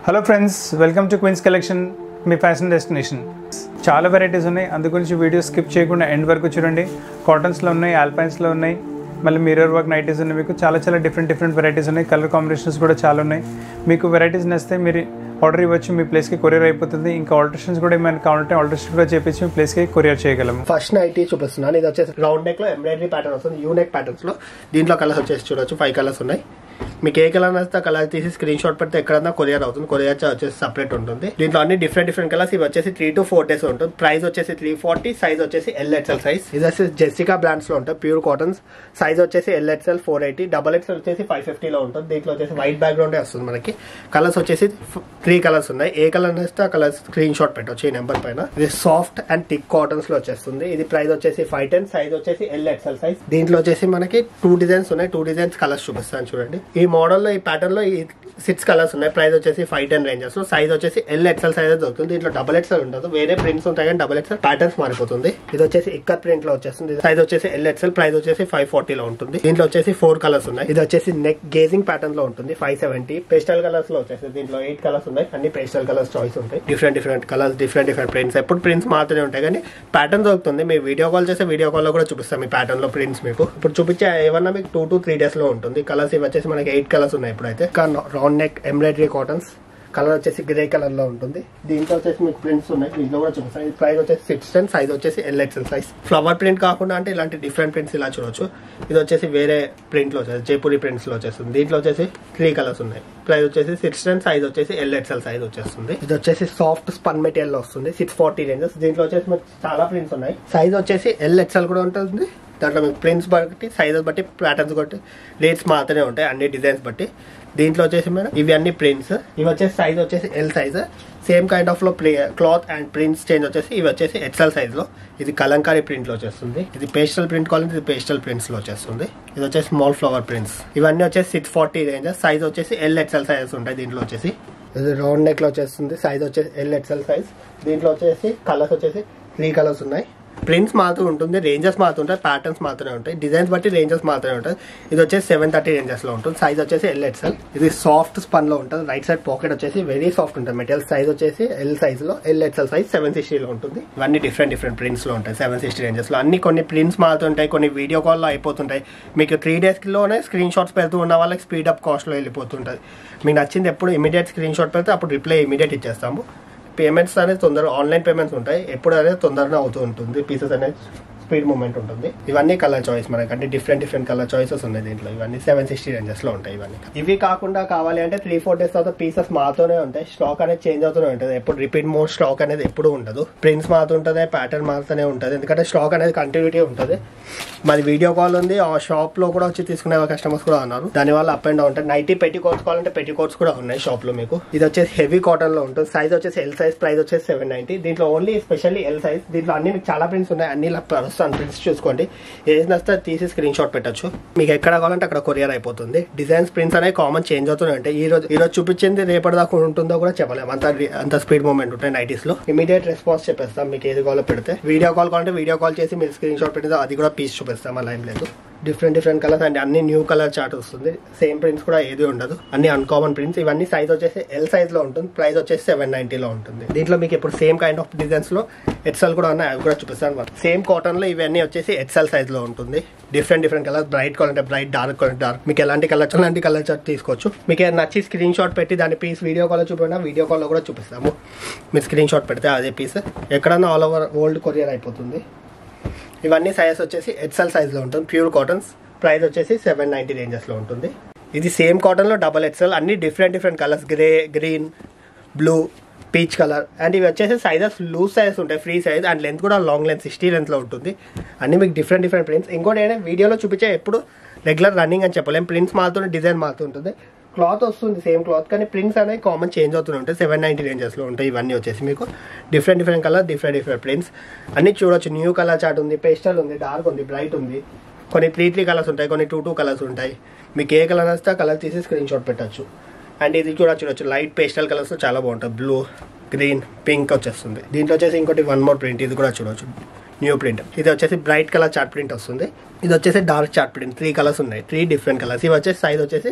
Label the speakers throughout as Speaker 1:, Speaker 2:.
Speaker 1: hello friends welcome to Queens collection మీ fashion destination చాలా varieties ఉన్నాయి అందు గురించి వీడియో స్కిప్ చేయకుండా ఎండ్ వరకు చూడండి కాటన్స్లో ఉన్నాయి ఆల్పైన్స్లో ఉన్నాయి మళ్ళీ మిర్రర్ వర్క్ నైటీస్ ఉన్నాయి మీకు చాలా చాలా డిఫరెంట్ డిఫరెంట్ వెరైటీస్ ఉన్నాయి కలర్ కాంబినేషన్స్ కూడా చాలా ఉన్నాయి మీకు వెరైటీస్ నచ్చితే మీరు ఆర్డర్ ఇవ్వచ్చు మీ ప్లేస్కి కొరియర్ అయిపోతుంది ఇంకా ఆల్టరేషన్స్ కూడా ఏమైనా కావాలంటే ఆల్టరేషన్ కూడా చేపించి మీ ప్లేస్కి కొరియర్ చేయగలము
Speaker 2: ఫస్ట్ నైటీ చూపిస్తున్నాను ఇది వచ్చేసి రౌండ్ నెక్ లో ఎంబ్రాయిడరీ ప్యాటర్న్ వస్తుంది యూ నెక్ ప్యాటర్న్స్ లో దీంట్లో కలర్స్ వచ్చేసి చూడొచ్చు ఫైవ్ కలర్స్ ఉన్నాయి మీకు ఏ కలర్ నచ్చితే కలర్ తీసి స్క్రీన్ షాట్ పెడితే ఎక్కడన్నా కొరియర్ అవుతుంది కొరియర్ చార్జ్ వచ్చేసి సపరేట్ ఉంటుంది దీంట్లో అన్ని డిఫరెంట్ డిఫరెంట్ కలర్స్ ఇవి వచ్చేసి త్రీ టు ఫోర్ డేస్ ఉంటుంది ప్రైస్ వచ్చేసి త్రీ ఫార్టీ సైజ్ వచ్చేసి ఎల్ఎక్స్ఎల్ సైజ్ ఇది వచ్చేసి జెసికా బ్రాండ్స్ లో ఉంటుంది ప్యూర్ కాటన్స్ సైజ్ వచ్చేసి L XL four eighty double XL వచ్చేసి ఫైవ్ ఫిఫ్టీలో ఉంటుంది దీంట్లో వచ్చేసి వైట్ బ్యాక్గ్రౌండ్ వస్తుంది మనకి కలర్స్ వచ్చేసి త్రీ కలర్స్ ఉన్నాయి ఏ కలర్ నచ్చితే ఆ కలర్ స్క్రీన్ షాట్ పెట్టవచ్చు ఈ నెంబర్ పైన ఇది సాఫ్ట్ అండ్ థిక్ కాటన్స్ లో వచ్చేస్తుంది ఇది ప్రైస్ వచ్చేసి ఫైవ్ టెన్ సైజ్ వచ్చేసి ఎల్ ఎక్స్ఎల్ సైజ్ దీంట్లో వచ్చేసి మనకి టూ డిజైన్స్ ఉన్నాయి టూ డిజైన్స్ కలర్స్ చూపిస్తాను చూడండి ఈ మోడల్ లో ఈ ప్యాటర్న్ లో ఈ సిక్స్ కలర్స్ ఉన్నాయి ప్రైస్ వచ్చేసి ఫైవ్ టెన్ రేంజెస్ లో సైజ్ వచ్చేసి ఎల్ ఎక్స్ఎల్ సైజ్ దొరుకుతుంది దీంట్లో డబల్ ఎక్స్ఎల్ ఉండదు వేరే ప్రింట్స్ ఉంటాయి కానీ డబల్ ఎక్స్ఎల్ ప్యాటర్న్స్ మారిపోతుంది ఇది వచ్చేసి ఇక్కత్ ప్రింట్ లో వచ్చేస్తుంది సైజ్ వచ్చేసి ఎల్ ఎక్స్ఎల్ ప్రైస్ వచ్చేసి ఫైవ్ ఫార్టీ లో ఉంటుంది దీంట్లో వచ్చేసి ఫోర్ కలర్స్ ఉన్నాయి ఇది వచ్చేసి నెక్ గేజింగ్ ప్యాటర్న్ లో ఉంటుంది ఫైవ్ సెవెంటీ పేస్టల్ కలర్స్ లో వచ్చేసి దీంట్లో ఎయిట్ కలర్స్ ఉన్నాయి అన్ని పేస్టల్ కలర్స్ చాయిస్ ఉంటాయి different different colours different different prints ఎప్పుడు ప్రింట్స్ మాత్రమే ఉంటాయి కానీ ప్యాటర్న్ దొరుకుతుంది మీరు వీడియో కాల్ చేస్తే వీడియో కాల్ లో కూడా చూపిస్తాం మీ ప్యాటర్న్ లో ప్రింట్స్ మీకు ఇప్పుడు చూపించే ఏమన్నా మీకు టూ టు త్రీ డేస్ లో ఉంటుంది కలర్స్ ఇవి వచ్చేసి మనకి ఎయిట్ కలర్స్ ఉన్నాయి ఇప్పుడైతే round neck embroidery cottons colour వచ్చేసి గ్రే కలర్ లో ఉంటుంది దీంట్లో వచ్చేసి మీకు ప్రింట్స్ ఉన్నాయి దీంట్లో కూడా చూపిస్తాను ప్రైస్ వచ్చేసి సిక్స్ టెన్ సైజ్ వచ్చేసి ఎల్ఎక్సెల్ సైజ్ ఫ్లవర్ ప్రింట్ కాకుండా అంటే ఇలాంటి డిఫరెంట్ ప్రింట్స్ ఇలా చూడొచ్చు ఇది వచ్చేసి వేరే ప్రింట్ లో వచ్చేసి జైపూరి ప్రింట్స్ లో వచ్చేస్తుంది దీంట్లో వచ్చేసి త్రీ కలర్స్ ఉన్నాయి ప్రైస్ వచ్చేసి సిక్స్ టెన్ సైజ్ వచ్చేసి ఎల్ఎక్సెల్ సైజ్ వచ్చేస్తుంది ఇది వచ్చేసి సాఫ్ట్ స్పన్ మెటీరియల్ లో వస్తుంది సిక్స్ ఫార్టీ రేంజెస్ దీంట్లో వచ్చేసి మీకు చాలా ప్రింట్స్ ఉన్నాయి సైజ్ వచ్చేసి ఎల్ఎక్సెల్ కూడా ఉంటుంది దాంట్లో మీకు ప్రింట్స్ బట్టి సైజెస్ బట్టి ప్యాటర్న్స్ బట్టి రేట్స్ మాత్రమే ఉంటాయి అన్ని డిజైన్స్ బట్టి దీంట్లో వచ్చేసి మేడం ఇవి అన్ని ప్రింట్స్ ఇవి వచ్చేసి సైజ్ వచ్చేసి L size same kind of లో play cloth and prints change వచ్చేసి ఇవి వచ్చేసి ఎక్సెల్ సైజ్ లో ఇది కలంకారీ ప్రింట్ లో వచ్చేస్తుంది ఇది పేస్టల్ ప్రింట్ కావాలంటే ఇది పేస్టల్ ప్రింట్స్ లో వచ్చేస్తుంది ఇది వచ్చేసి స్మాల్ ఫ్లవర్ ప్రింట్స్ ఇవన్నీ వచ్చేసి సిక్స్ ఫార్టీ రేంజ్ సైజ్ వచ్చేసి ఎల్ ఎక్సెల్ సైజెస్ ఉంటాయి దీంట్లో వచ్చేసి ఇది రౌండ్ నెక్ లో వచ్చేస్తుంది సైజ్ వచ్చేసి ఎల్ ఎక్సెల్ సైజ్ దీంట్లో వచ్చేసి కలర్స్ వచ్చేసి త్రీ కలర్స్ ఉన్నాయి ప్రింట్స్ మాత్రం ఉంటుంది రేంజెస్ మాత్రం ఉంటాయి ప్యాటర్న్స్ మాత్రమే ఉంటాయి డిజైన్స్ బట్టి రేంజెస్ మాత్రమే ఉంటాయి ఇది వచ్చేసి సెవెన్ థర్టీ రేంజెస్ లో ఉంటుంది సైజ్ వచ్చేసి ఎల్ ఎక్స్ఎల్ ఇది సాఫ్ట్ స్పన్ లో ఉంటుంది రైట్ సైడ్ పాకెట్ వచ్చేసి వెరీ సాఫ్ట్ ఉంటుంది మెటీరియల్ సైజ్ వచ్చేసి ఎల్ సైజ్ లో ఎల్ ఎక్స్ఎల్ సైజ్ సెవెన్ సిక్స్టీలో ఉంటుంది ఇవన్నీ డిఫరెంట్ డిఫరెంట్ ప్రింట్స్ లో ఉంటాయి సెవెన్ సిక్స్టీ రేంజెస్ లో అన్ని కొన్ని ప్రింట్స్ మారుతుంటాయి కొన్ని వీడియో కాల్ లో అయిపోతుంటాయి మీకు త్రీ డేస్ లోనే స్క్రీన్ షాట్స్ పెడుతూ ఉన్న వాళ్ళకి స్పీడ్ అప్ కాస్ట్ లో వెళ్ళిపోతుంటుంది మీకు నచ్చింది ఎప్పుడు ఇమీడియట్ స్క్రీన్ షాట్ పెడితే అప్పుడు రిప్లై ఇమీడియట్ ఇచ్చేస్తాము పేమెంట్స్ అనేది తొందరగా ఆన్లైన్ పేమెంట్స్ ఉంటాయి ఎప్పుడు అనేది తొందరగా అవుతూ ఉంటుంది పీసెస్ అనేది స్పీడ్ మూమెంట్ ఉంటుంది ఇవన్నీ కలర్ చాయిస్ మనకి అంటే డిఫరెంట్ డిఫరెంట్ కలర్ చాయిసెస్ ఉన్నాయి దీంట్లో ఇవన్నీ సెవెన్ సిక్స్టీ రేంజెస్ లో ఉంటాయి ఇవన్నీ ఇవి కాకుండా కావాలి అంటే త్రీ ఫోర్ డేస్ తర్వాత పీసెస్ మారుతూనే ఉంటాయి స్టాక్ అనేది చేంజ్ అవుతూనే ఉంటుంది ఎప్పుడు రిపీట్ మోడ్ స్టాక్ అనేది ఎప్పుడు ఉండదు ప్రింట్స్ మారుతుంటుంది ప్యాటర్న్ మారుతూనే ఉంటుంది ఎందుకంటే స్టాక్ అనేది కంటిన్యూటీ ఉంటుంది మాది వీడియో కాల్ ఉంది ఆ షాప్ లో కూడా వచ్చి తీసుకునే కస్టమర్స్ కూడా ఉన్నారు దానివల్ల అప్ అండ్ డౌన్ ఉంటుంది నైటీ పెట్టి కోట్స్ కావాలంటే పెట్టి కోట్స్ కూడా ఉన్నాయి షాప్ లో మీకు ఇది వచ్చేసి హెవీ కాటన్ లో ఉంటుంది సైజ్ వచ్చేసి ఎల్ సైజ్ ప్రైస్ వచ్చేసి సెవెన్ నైన్టీ దీంట్లో ఓన్లీ స్పెషల్లీ ఎల్ సైజ్ దీంట్లో అన్ని మీకు చాలా ప్రింట్స్ ఉన్నాయి అన్ని ఇలా ప్రస్తుతం ప్రింట్స్ చూసుకోండి ఏది నచ్చితే తీసి స్క్రీన్ షాట్ పెట్టచ్చు మీకు ఎక్కడ కావాలంటే అక్కడ కొరియర్ అయిపోతుంది డిజైన్స్ ప్రింట్స్ అనేవి కామన్ చేంజ్ అవుతూనే ఉంటాయి ఈ రోజు ఈ రోజు చూపించింది రేపటి దాకా ఉంటుందో కూడా చెప్పలేము అంత అంత స్పీడ్ మూమెంట్ ఉంటాయి నైటీస్ లో ఇమీడియట్ రెస్పాన్స్ చెప్పేస్తాం మీకు ఏది కావాలో పెడితే వీడియో కాల్ కావాలంటే వీడియో కాల్ చేసి మీరు స్క్రీన్ షాట్ పెడితే అది కూడా పీస్ చూపిస్తాం అలా ఏం లేదు డిఫరెంట్ డిఫరెంట్ కలర్స్ అండ్ అన్ని న్యూ కలర్ చార్ట్ వస్తుంది సేమ్ ప్రింట్స్ కూడా ఏది ఉండదు అన్ని అన్కామన్ ప్రింట్స్ ఇవన్నీ సైజ్ వచ్చేసి ఎల్ సైజ్ లో ఉంటుంది ప్రైస్ వచ్చేసి సెవెన్ నైన్టీలో ఉంటుంది దీంట్లో మీకు ఇప్పుడు సేమ్ కైండ్ ఆఫ్ డిజైన్స్ లో ఎక్సెల్ కూడా ఉన్నాయి అవి కూడా చూపిస్తాను సేమ్ కాటన్ లో ఇవన్నీ వచ్చేసి ఎక్సెల్ సైజ్ లో ఉంటుంది డిఫరెంట్ డిఫరెంట్ కలర్స్ బ్రైట్ కావాలంటే బ్రైట్ డార్క్ కావాలంటే డార్క్ మీకు ఎలాంటి కలర్ అలాంటి కలర్ చార్ట్ తీసుకోవచ్చు మీకు ఏదైనా నచ్చి స్క్రీన్ షాట్ పెట్టి దాని పీస్ వీడియో కాల్ చూపినా వీడియో కాల్ లో కూడా చూపిస్తాము మీరు స్క్రీన్ షాట్ పెడితే అదే పీస్ ఎక్కడన్నా ఆల్ ఓవర్ వరల్డ్ కొరియర్ అయిపోతుంది ఇవన్నీ సైజెస్ వచ్చేసి ఎక్సెల్ సైజ్ లో ఉంటుంది ప్యూర్ కాటన్స్ ప్రైస్ వచ్చేసి సెవెన్ నైన్టీ రేంజెస్ లో ఉంటుంది ఇది సేమ్ కాటన్ లో డబల్ ఎక్సెల్ అన్ని different different colours grey green blue peach colour and ఇవి వచ్చేసి సైజెస్ లూజ్ సైజెస్ ఉంటాయి ఫ్రీ సైజ్ అండ్ లెంత్ కూడా లాంగ్ లెంత్ సిక్స్టీ లెంత్ లో ఉంటుంది అన్ని మీకు డిఫరెంట్ డిఫరెంట్ ప్రింట్స్ ఇంకోటి ఏంటంటే వీడియోలో చూపించే ఎప్పుడు రెగ్యులర్ రన్నింగ్ అని చెప్పలేం ప్రింట్స్ మారుతుంటే డిజైన్ మారుతుంటుంది క్లాత్ వస్తుంది సేమ్ క్లాత్ కానీ ప్రింట్స్ అనేవి కామన్ చేంజ్ అవుతూనే ఉంటాయి సెవెన్ నైంటీ రేంజెస్లో ఉంటాయి ఇవన్నీ వచ్చేసి మీకు different different colour different different prints అన్ని చూడొచ్చు న్యూ కలర్ చార్ట్ ఉంది పేస్టల్ ఉంది డార్క్ ఉంది బ్రైట్ ఉంది కొన్ని త్రీ త్రీ కలర్స్ ఉంటాయి కొన్ని టూ టూ కలర్స్ ఉంటాయి మీకు ఏ కలర్ వస్తే ఆ కలర్ తీసి స్క్రీన్ షాట్ పెట్టచ్చు అండ్ ఇది కూడా చూడొచ్చు లైట్ పేస్టల్ కలర్స్ చాలా బాగుంటుంది బ్లూ గ్రీన్ పింక్ వచ్చేస్తుంది దీంట్లో వచ్చేసి ఇంకోటి వన్ మోర్ ప్రింట్ ఇది కూడా చూడొచ్చు న్యూ ప్రింట్ ఇది వచ్చేసి బ్రైట్ కలర్ చార్ట్ ప్రింట్ వస్తుంది ఇది వచ్చేసి dark chart print three colours ఉన్నాయి త్రీ డిఫరెంట్ కలర్స్ ఇవి వచ్చేసి సైజ్ వచ్చేసి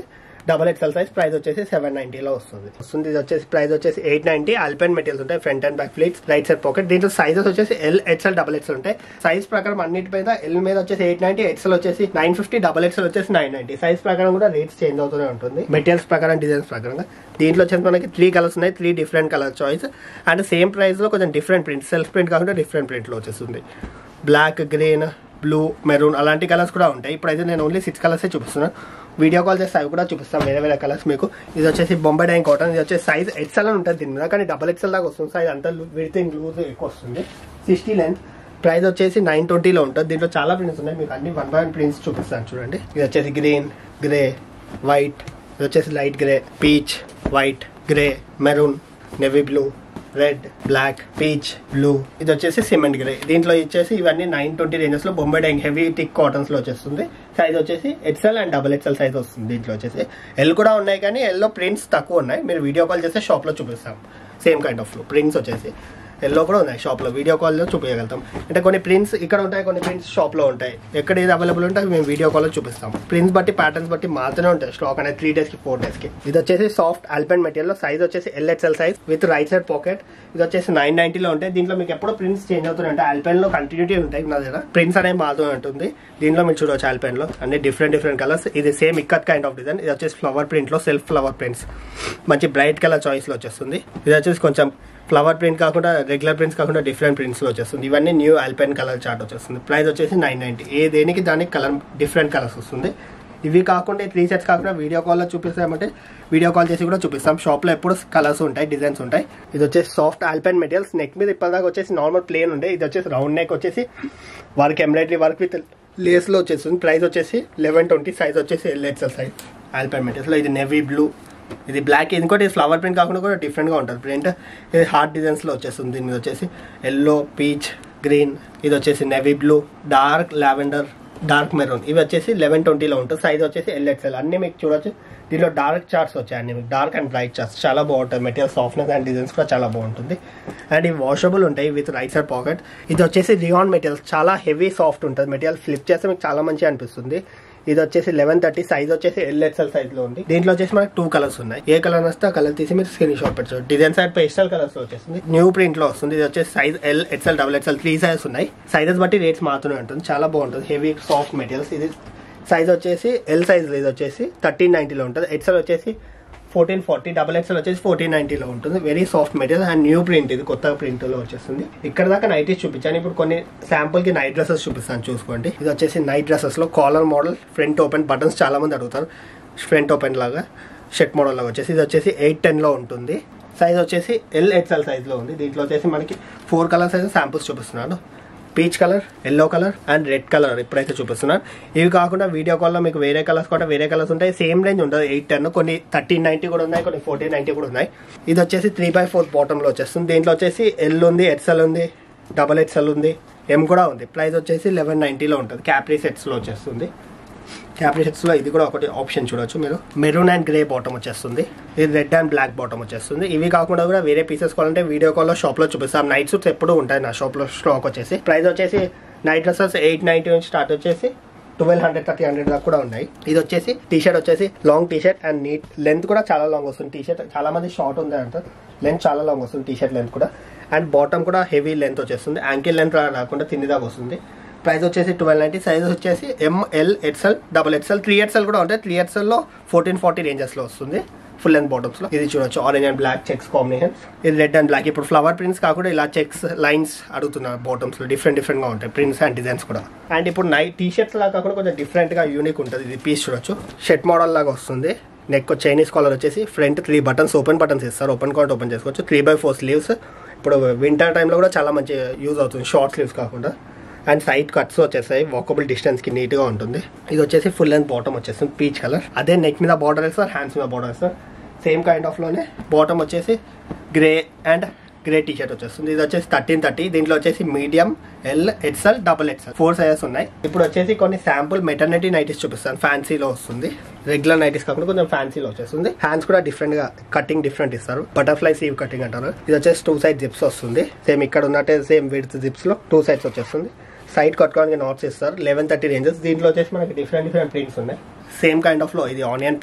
Speaker 2: డబల్ ఎక్స్ఎల్ సైజ్ ప్రైస్ వచ్చేసి సెవెన్ నైన్టీలో వస్తుంది వస్తుంది ఇది వచ్చేసి ప్రైస్ వచ్చేసి ఎయిట్ నైన్టీ అల్పెన్ మెటీరియల్స్ ఉంటాయి front and back pleats right side pocket దీంట్లో సైజెస్ వచ్చేసి ఎల్ ఎక్స్ఎల్ డబల్ ఎక్స్ఎల్ ఉంటాయి సైజ్ ప్రకారం అన్నిటి మీద ఎల్ మీద వచ్చేసి ఎయిట్ నైన్టీ ఎక్స్ఎల్ వచ్చేసి నైన్ ఫిఫ్టీ డబల్ ఎక్స్ఎల్ వచ్చేసి నైన్ నైన్టీ సైజ్ ప్రకారం కూడా రేట్స్ చేంజ్ అవుతూనే ఉంటుంది మెటీరియల్స్ ప్రకారం డిజైన్స్ ప్రకారంగా దీంట్లో వచ్చేసి మనకి త్రీ కలర్స్ ఉన్నాయి three different colour choice and same price లో కొంచెం డిఫరెంట్ ప్రింట్ సెల్ఫ్ ప్రింట్ కాకుండా డిఫరెంట్ ప్రింట్ లో వచ్చేస్తుంది బ్లాక్ గ్రీన్ బ్లూ మెరూన్ అలాంటి కలర్స్ కూడా ఉంటాయి ఇప్పుడైతే నేను ఓన్లీ సిక్స్ కలర్సే చూపిస్తున్నాను వీడియో కాల్ చేస్తే అవి కూడా చూపిస్తాను వేరే వేరే కలర్స్ మీకు ఇది వచ్చేసి బొంబాయి డైన్ కాటన్ ఇది వచ్చేసి సైజ్ ఎక్సెల్ అని ఉంటుంది దీని మీద కానీ డబల్ ఎక్సెల్ దాకా వస్తుంది సైజ్ అంతా విడితే లూజ్ ఎక్కువ వస్తుంది సిక్స్టీ లెంత్ ప్రైస్ వచ్చేసి నైన్ ట్వంటీలో ఉంటుంది దీంట్లో చాలా ప్రింట్స్ ఉన్నాయి మీకు అన్ని వన్ బై వన్ ప్రింట్స్ చూపిస్తాను చూడండి ఇది వచ్చేసి గ్రీన్ గ్రే వైట్ ఇది వచ్చేసి light grey peach white grey maroon navy blue red black peach blue ఇది వచ్చేసి సిమెంట్ గ్రే దీంట్లో ఇచ్చేసి ఇవన్నీ నైన్ ట్వంటీ రేంజెస్ లో Bombay dyeing heavy thick cottons లో వచ్చేస్తుంది సైజ్ వచ్చేసి XL and double XL size వస్తుంది దీంట్లో వచ్చేసి ఎల్ కూడా ఉన్నాయి కానీ ఎల్లో ప్రింట్స్ తక్కువ ఉన్నాయి మీరు వీడియో కాల్ చేస్తే షాప్ లో చూపిస్తాం సేమ్ కైండ్ ఆఫ్ ప్రింట్స్ వచ్చేసి ఎల్లో కూడా ఉన్నాయి షాప్ లో వీడియో కాల్ లో చూపించగలుగుతాం అంటే కొన్ని ప్రింట్స్ ఇక్కడ ఉంటాయి కొన్ని ప్రింట్స్ షాప్ లో ఉంటాయి ఎక్కడ ఏది అవైలబుల్ ఉంటే అవి మేము వీడియో కాల్ లో చూపిస్తాం ప్రింట్స్ బట్టి ప్యాటర్న్స్ బట్టి మాత్రమే ఉంటాయి స్టాక్ అనేది త్రీ డేస్ కి ఫోర్ డేస్ కి ఇది వచ్చేసి సాఫ్ట్ ఆల్పెన్ మెటీరియల్ సైజ్ వచ్చేసి L XL size with right side pocket ఇది వచ్చేసి నైన్ నైన్టీలో ఉంటాయి దీంట్లో మీకు ఎప్పుడో ప్రింట్స్ చేంజ్ అవుతున్నాయి అంటే ఆల్పెన్ లో కంటిన్యూటీ ఉంటాయి నా దగ్గర ప్రింట్స్ అనేవి మారుతూ ఉంటుంది దీంట్లో మీరు చూడవచ్చు ఆల్పెన్ లో అన్ని డిఫరెంట్ డిఫరెంట్ కలర్స్ ఇది same ikat kind of design ఇది వచ్చేసి ఫ్లవర్ ప్రింట్ లో సెల్ఫ్ ఫ్లవర్ ప్రింట్స్ మంచి బ్రైట్ కలర్ చాయిస్ లో వచ్చేస్తుంది ఇది వచ్చేసి కొంచెం ఫ్లవర్ ప్రింట్ కాకుండా రెగ్యులర్ ప్రింట్స్ కాకుండా డిఫరెంట్ ప్రింట్స్ లో వచ్చేస్తుంది ఇవన్నీ న్యూ ఆల్పెన్ కలర్ చార్ట్ వచ్చేస్తుంది ప్రైస్ వచ్చేసి నైన్ నైన్టీ ఏ దేనికి దానికి కలర్ డిఫరెంట్ కలర్స్ వస్తుంది ఇవి కాకుండా త్రీ సెట్స్ కాకుండా వీడియో కాల్లో చూపిస్తామంటే వీడియో కాల్ చేసి కూడా చూపిస్తాం షాప్లో ఎప్పుడు కలర్స్ ఉంటాయి డిజైన్స్ ఉంటాయి ఇది వచ్చేసి సాఫ్ట్ ఆల్పెన్ మెటీరియల్స్ నెక్ మీద ఇప్పటిదాకా వచ్చేసి నార్మల్ ప్లేన్ ఉండే ఇది వచ్చేసి రౌండ్ నెక్ వచ్చేసి వర్క్ ఎంబ్రాయిడరీ వర్క్ విత్ లేస్లో వచ్చేస్తుంది ప్రైస్ వచ్చేసి లెవెన్ ట్వంటీ సైజ్ వచ్చేసి ఎల్ఎక్సెల్ సైజ్ ఆల్పెన్ మెటీరియల్స్లో ఇది నెవీ బ్లూ ఇది బ్లాక్ ఇంకోటి ఫ్లవర్ ప్రింట్ కాకుండా కూడా డిఫరెంట్గా ఉంటుంది ప్రింట్ ఇది హార్ట్ డిజైన్స్లో వచ్చేస్తుంది దీని మీద వచ్చేసి ఎల్లో పీచ్ గ్రీన్ ఇది వచ్చేసి navy blue dark lavender dark maroon ఇవి వచ్చేసి లెవెన్ ట్వంటీలో ఉంటుంది సైజ్ వచ్చేసి ఎల్ఎక్స్ఎల్ అన్ని మీకు చూడొచ్చు దీంట్లో డార్క్ చార్ట్స్ వచ్చాయి అన్ని మీకు డార్క్ అండ్ బ్రైట్ చార్ట్స్ చాలా బాగుంటుంది మెటీరియల్ సాఫ్ట్నెస్ అండ్ డిజైన్స్ కూడా చాలా బాగుంటుంది అండ్ ఇవి వాషబుల్ ఉంటాయి విత్ రైట్ సైడ్ పాకెట్ ఇది వచ్చేసి రియాన్ మెటీరియల్ చాలా హెవీ సాఫ్ట్ ఉంటుంది మెటీరియల్ ఫ్లిప్ చేస్తే మీకు చాలా మంచిగా అనిపిస్తుంది ఇది వచ్చేసి లెవెన్ థర్టీ సైజ్ వచ్చేసి ఎల్ఎక్స్ఎల్ సైజ్ లో ఉంది దీంట్లో వచ్చేసి మనకి టూ కలర్స్ ఉన్నాయి ఏ కలర్ వస్తే ఆ కలర్ తీసి మీరు స్క్రీన్ షాట్ పెట్టచ్చు డిజైన్ సైడ్ పేస్టల్ కలర్స్ లో వచ్చేసింది న్యూ ప్రింట్ లో వస్తుంది ఇది వచ్చేసి size L XL double XL three sizes ఉన్నాయి సైజెస్ బట్టి రేట్స్ మాత్రమే ఉంటుంది చాలా బాగుంటుంది హెవీ సాఫ్ట్ మెటీరియల్స్ ఇది సైజ్ వచ్చేసి ఎల్ సైజ్ ఇది వచ్చేసి థర్టీన్ నైన్టీలో ఉంటుంది ఎక్స్ఎల్ వచ్చేసి ఫోర్టీన్ ఫార్టీ డబల్ ఎక్స్ఎల్ వచ్చేసి ఫోర్టీన్ నైన్టీలో ఉంటుంది very soft material and new print ఇది కొత్త ప్రింట్ లో వచ్చేస్తుంది ఇక్కడ దాకా నైటీస్ చూపించాను ఇప్పుడు కొన్ని శాంపుల్ కి నైట్ డ్రెస్సెస్ చూపిస్తాను చూసుకోండి ఇది వచ్చేసి నైట్ డ్రెస్సెస్ లో collar model front open buttons చాలా మంది అడుగుతారు ఫ్రంట్ ఓపెన్ లాగా షర్ట్ మోడల్ లాగా వచ్చేసి ఇది వచ్చేసి ఎయిట్ టెన్ లో ఉంటుంది సైజ్ వచ్చేసి ఎల్ ఎక్స్ఎల్ సైజ్ లో ఉంది దీంట్లో వచ్చేసి మనకి ఫోర్ కలర్స్ అయితే శాంపుల్స్ చూపిస్తున్నాను peach colour yellow colour and red colour ఇప్పుడైతే చూపిస్తున్నాను ఇవి కాకుండా వీడియో కాల్లో మీకు వేరే కలర్స్ కూడా వేరే కలర్స్ ఉంటాయి సేమ్ రేంజ్ ఉంటుంది ఎయిట్ టెన్ కొన్ని థర్టీన్ నైన్టీ కూడా ఉన్నాయి కొన్ని ఫోర్టీన్ నైన్టీ కూడా ఉన్నాయి ఇది వచ్చేసి త్రీ బై ఫోర్ బాటంలో వచ్చేస్తుంది దీంట్లో వచ్చేసి ఎల్ ఉంది ఎక్స్ఎల్ ఉంది డబల్ ఎక్స్ఎల్ ఉంది ఎం కూడా ఉంది ప్రైస్ వచ్చేసి లెవెన్ నైన్టీలో ఉంటుంది క్యాప్రీ సెట్స్లో వచ్చేస్తుంది క్యాప్రీ సెట్స్లో ఇది కూడా ఒకటి ఆప్షన్ చూడొచ్చు మీరు మెరూన్ అండ్ గ్రే బాటమ్ వచ్చేస్తుంది ఇది రెడ్ అండ్ బ్లాక్ బాటమ్ వచ్చేస్తుంది ఇవి కాకుండా కూడా వేరే పీసెస్ కావాలంటే వీడియో కాల్లో షాప్లో చూపిస్తాం నైట్ సూట్స్ ఎప్పుడు ఉంటాయి నా షాప్లో స్టాక్ వచ్చేసి ప్రైస్ వచ్చేసి నైట్ డ్రెస్సెస్ ఎయిట్ నైన్టీ నుంచి స్టార్ట్ వచ్చేసి ట్వెల్వ్ హండ్రెడ్ థర్టీ హండ్రెడ్ దాకా కూడా ఉన్నాయి ఇది వచ్చేసి టీ షర్ట్ వచ్చేసి long T shirt and neat length కూడా చాలా లాంగ్ వస్తుంది టీ షర్ట్ చాలా మంది షార్ట్ ఉంది అంటారు లెంత్ చాలా లాంగ్ వస్తుంది టీ షర్ట్ లెంత్ కూడా అండ్ బాటమ్ కూడా హెవీ లెంత్ వచ్చేస్తుంది యాంకిల్ లెంత్ రాకుండా తిండి దాకా వస్తుంది ప్రైస్ వచ్చేసి ట్వెల్వ్ నైన్టీ సైజ్ వచ్చేసి M L XL double XL three XL కూడా ఉంటాయి త్రీ ఎక్స్ఎల్లో ఫోర్టీన్ ఫార్టీ రేంజెస్లో వస్తుంది ఫుల్ అండ్ బాటమ్స్ లో ఇది చూడొచ్చు orange and black checks combination ఇది రెడ్ అండ్ బ్లాక్ ఇప్పుడు ఫ్లవర్ ప్రింట్స్ కాకుండా ఇలా చెక్స్ లైన్స్ అడుగుతున్నారు బాటమ్స్ లో డిఫరెంట్ డిఫరెంట్ గా ఉంటాయి ప్రింట్స్ అండ్ డిజైన్స్ కూడా అండ్ ఇప్పుడు నైట్ టీ షర్ట్స్ లాగా కాకుండా కొంచెం డిఫరెంట్ గా యూనిక్ ఉంటుంది ఇది పీస్ చూడొచ్చు షర్ట్ మోడల్ లాగా వస్తుంది నెక్ చైనీస్ కాలర్ వచ్చేసి front three buttons open buttons ఇస్తారు ఓపెన్ కాట్ ఓపెన్ చేసుకోవచ్చు త్రీ బై ఫోర్ స్లీవ్స్ ఇప్పుడు వింటర్ టైంలో కూడా చాలా మంచి యూజ్ అవుతుంది షార్ట్ స్లీవ్స్ కాకుండా అండ్ సైడ్ కట్స్ వచ్చేస్తాయి వాకబుల్ డిస్టెన్స్ కి నీట్ గా ఉంటుంది ఇది వచ్చేసి ఫుల్ అండ్ బాటమ్ వచ్చేస్తుంది పీచ్ కలర్ అదే నెక్ మీద బార్డర్ వేస్తారు హ్యాండ్స్ మీద బార్డర్ వేస్తారు సేమ్ కైండ్ ఆఫ్ లోనే బాటమ్ వచ్చేసి grey and grey T shirt వచ్చేస్తుంది ఇది వచ్చేసి థర్టీన్ థర్టీ దీంట్లో వచ్చేసి medium L XL double XL four sizes ఉన్నాయి ఇప్పుడు వచ్చేసి కొన్ని శాంపుల్ మెటర్నిటీ నైటీస్ చూపిస్తాను ఫ్యాన్సీలో వస్తుంది రెగ్యులర్ నైటీస్ కాకుండా కొంచెం ఫ్యాన్సీలో వచ్చేస్తుంది హ్యాండ్స్ కూడా డిఫరెంట్ గా కటింగ్ డిఫరెంట్ ఇస్తారు బటర్ఫ్లై సీవ్ కటింగ్ అంటారు ఇది వచ్చేసి టూ సైడ్ జిప్స్ వస్తుంది సేమ్ ఇక్కడ ఉన్నట్టే సేమ్ విడ్త్ జిప్స్ లో టూ సైడ్స్ వచ్చేస్తుంది సైడ్ కట్టుకోవడానికి నాట్స్ ఇస్తారు లెవెన్ థర్టీ రేంజెస్ దీంట్లో వచ్చేసి మనకి డిఫరెంట్ డిఫరెంట్ ప్రింట్స్ ఉన్నాయి సేమ్ కైండ్ ఆఫ్ లో ఇది ఆనియన్ పింక్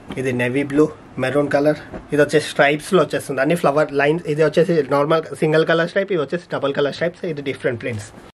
Speaker 2: ఇది నెవీ బ్లూ మెరూన్ కలర్ ఇది వచ్చేసి స్ట్రైప్స్ లో వచ్చేస్తుంది అన్ని ఫ్లవర్ లైన్స్ ఇది వచ్చేసి నార్మల్ సింగిల్ కలర్ స్ట్రైప్ ఇది వచ్చేసి డబుల్ కలర్ స్ట్రైప్స్ ఇది డిఫరెంట్ ప్రింట్స్